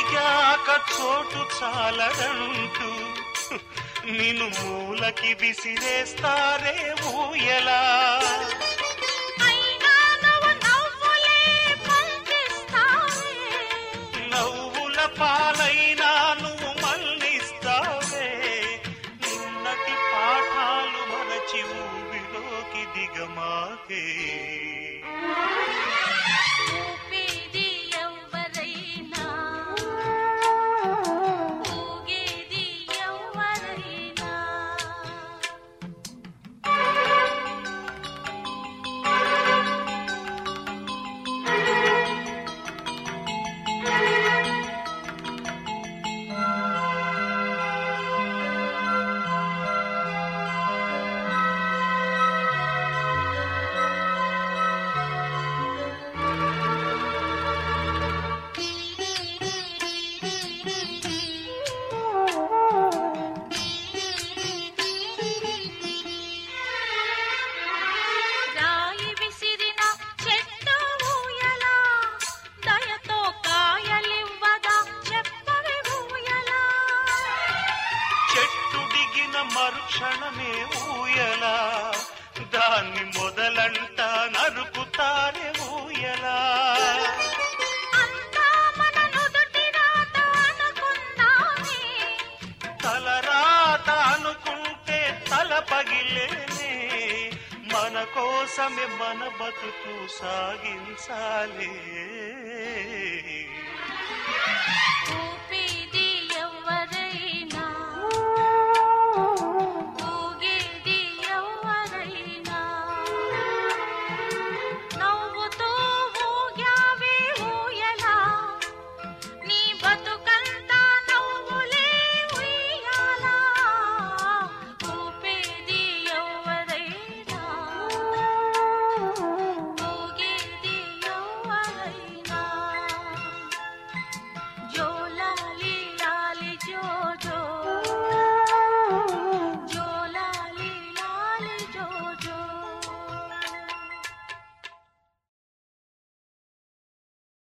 ఎదిగాక చోటు చాలదంటూ నిన్ను మూలకి విసిరేస్తారే ఊయలా అయినా నువ్వు నవ్వులే పంపిస్తావే నవ్వుల పాలైనా నువ్వు మళ్ళిస్తావే నిన్నటి పాఠాలు మరచి ఊబిలోకి దిగమాకే ఊపేది ఎవ్వరైనా ఊగేది ఎవ్వరైనా రాయి విసిరిన చెట్టు ఊయలా దయతో కాయలివ్వగా చెప్పవి ఊయలా చెట్టు దిగిన మరుక్షణమే ఊయలా దాన్ని మొదలంట నరుకుతారే ఊయలా అంతా మన నుదుటి రాత అనుకున్నామే తలరాత అనుకుంటే తల పగిలేనే మన కోసమే మన బతుకు సాగించాలే